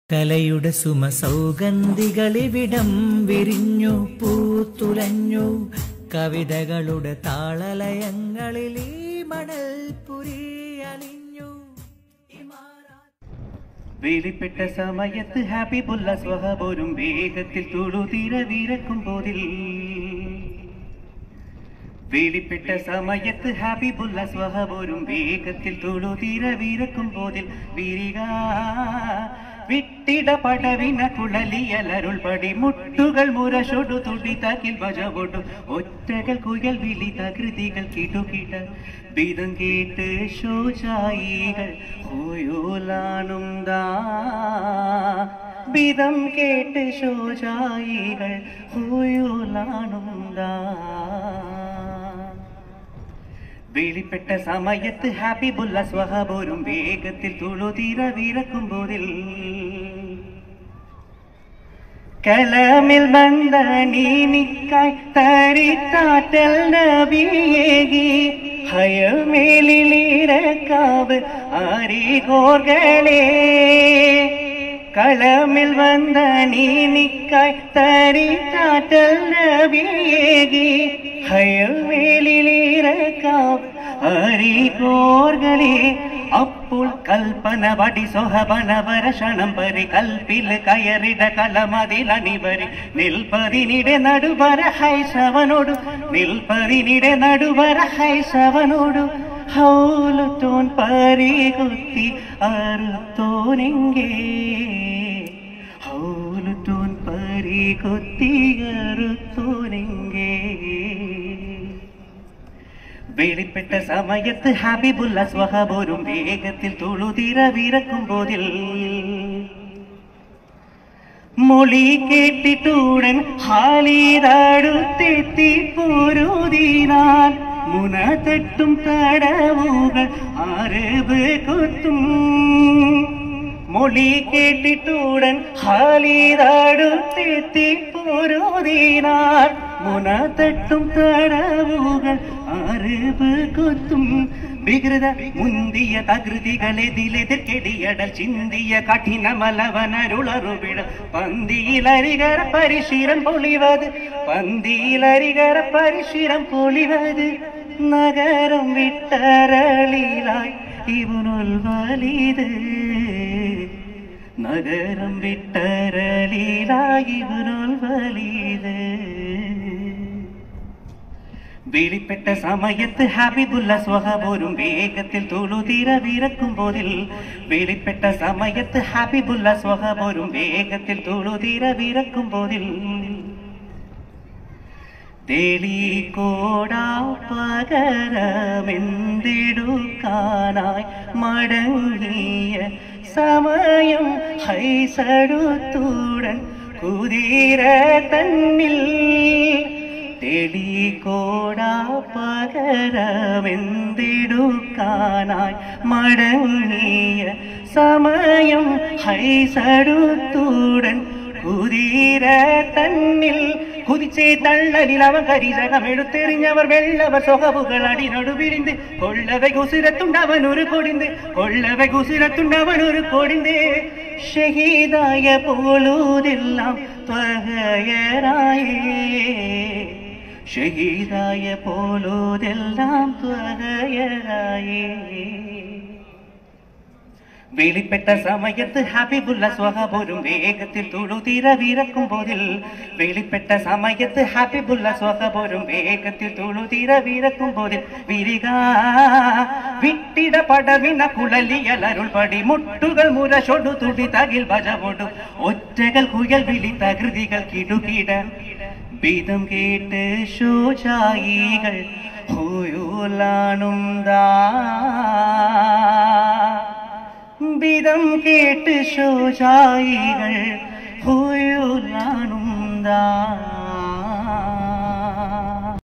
കലയുടെ സുമ സൗഗന്ധികളിവിടം വിരിഞ്ഞു പൂത്തുലഞ്ഞു കവിതകളുടെ താളലയങ്ങളിൽ ഈ മണൽപുരി അലിഞ്ഞു വേലിപ്പെട്ട സമയത്ത് ഹാപ്പി പുല്ല സ്വഹപോരും വേഗത്തിൽ തുളുതീര വീരക്കും പോതിൽ വേലിപ്പെട്ട സമയത്ത് ഹാപ്പി പുല്ല സ്വഹപോരും വേഗത്തിൽ തുളുതീര വീരക്കും പോതിൽ വീരിക വിട്ടിട പടവിന കുഴലിയലരുൾ പടി മുട്ടുകൾ മുരശൊടു തുടി തകിൽ ഭജവൊടു ഒറ്റകൾ കുയൽ വിളി തകൃതികൾ കിടുകിട ബീതം കേട്ട് ശോചായികൾ ഓയോലാണും ദാ ബീതം കേട്ട് ശോചായികൾ ഓയോലാണും ദാ വേലിപ്പെട്ട സമയത്ത് ഹാപ്പി ബുല്ല സ്വഹപോരും വേഗത്തിൽ തുളുതീര വീരക്കും പോതിൽ കലമിൽ ബന്ധ നീനിക്കായി തരിത്താറ്റൽ നബിയേകി ഹയമേലിലിരക്കാവ് ആരികോർകളേ കളമിൽ വந்த നീനിക്കാய் തരിത്താറ്റൽ നബിയേകി ഹയവേലിലിരക്കാം അറികോർകളെ അപ്പോൾ കൽപ്പന വടി സൊഹബനവരഷണം പരി കൽപ്പിൽ കയറിട കലമതിലണിവരി നിൽപ്പതിനിടെ നടുവര ഹൈസവനോട് നിൽപ്പതിനിടെ നടുവര ഹൈസവനോട് ഹൗലുത്തോൻ പരികുത്തി അറുത്തോനെങ്കേ ഹൗലുത്തോൻ പരികുത്തി അറുത്തോനെങ്കേ വെളിപ്പെട്ട സമയത്ത് ഹബീബുല്ല സ്വഹബോരും വേഗത്തിൽ തുളുതിര വിറക്കും പോതിൽ മൊഴി കേട്ടിട്ടുടൻ ഹാലിതടുത്തെത്തി പോരുതിനാൽ മുന തട്ടും തടവുകൾ അറിവ് കൊത്തും മൊഴി കേട്ടിട്ടുടൻ ഹാലിതടുത്തെത്തി പോരുതിനാൽ മുന തട്ടും തടവുകൾ അറിവ് കൊത്തും വികൃത മുന്തിയ തകൃതികളെതിലെതിർക്കെടിയടൽ ചിന്തിയ കഠിനമലവനരുളറുവിട പന്തിയിലരികര പരിശീരം പൊളിവത് പന്തിയിലരികര പരിശീരം പൊളിവത് നഗരം വിട്ടരളിലായി ഇവനുൽ വലിത് നഗരം വിട്ടരളിലായി ഇവനുൽ വലിത് വെളിപ്പെട്ട സമയത്ത് ഹബീബുല്ല സ്വഹപോരും വേഗത്തിൽ തുളുതീര വിറക്കും പോതിൽ വെളിപ്പെട്ട സമയത്ത് ഹബീബുല്ല സ്വഹപോരും വേഗത്തിൽ തുളുതീര വിറക്കും പോതിൽ തെളികോടാ പകരമെന്തിടുക്കാനായി മടങ്ങിയ സമയം ഹൈസടുത്തൂടൻ കുതിര തന്നിൽ തെളികോടാ പകരമെന്തിടുക്കാനായി മടങ്ങിയ സമയം ഹൈസടുത്തൂടൻ കുതിര തന്നിൽ കുതിച്ചേ തള്ളലിൽ അവൻ കരിസകം എടുത്തെറിഞ്ഞവർ വെള്ളവർ സൊഹവുകൾ അടിനൊടു വിരിந்து കൊള്ളവை കുസിരത്തുണ്ടവൻ ഒരു കൊടിந்து കൊള്ളവை കുസിരത്തുണ്ടവൻ ഒരു കൊടിந்து ഷഹീദായ പോലൂതെല്ലാം ത്വഹയരായേ ഷഹീദായ പോലൂതെല്ലാം ത്വഹയരായേ വെളിപ്പെട്ട സമയത്ത് ഹബീബുല്ല സ്വഹപോരും വേഗത്തിൽ തുളുതിര വിറക്കും പോതിൽ വെളിപ്പെട്ട സമയത്ത് ഹബീബുല്ല സ്വഹപോരും വേഗത്തിൽ തുളുതിര വിറക്കും പോതിൽ വിരിക വിട്ടിട പടവിന കുഴലിയലരുൾ പടി മുട്ടുകൾ മുരശൊടു തുടി തകിൽ ഭജവൊടു ഒറ്റകൾ കുയൽ വിളി തകൃതികൾ കിടുകിട ബീതം കേട്ട് ശോചായികൾ ഹോയോലാണും ദാ വിധം കേട്ട് ശോചായികൾ ഹോയോലാണും ദാ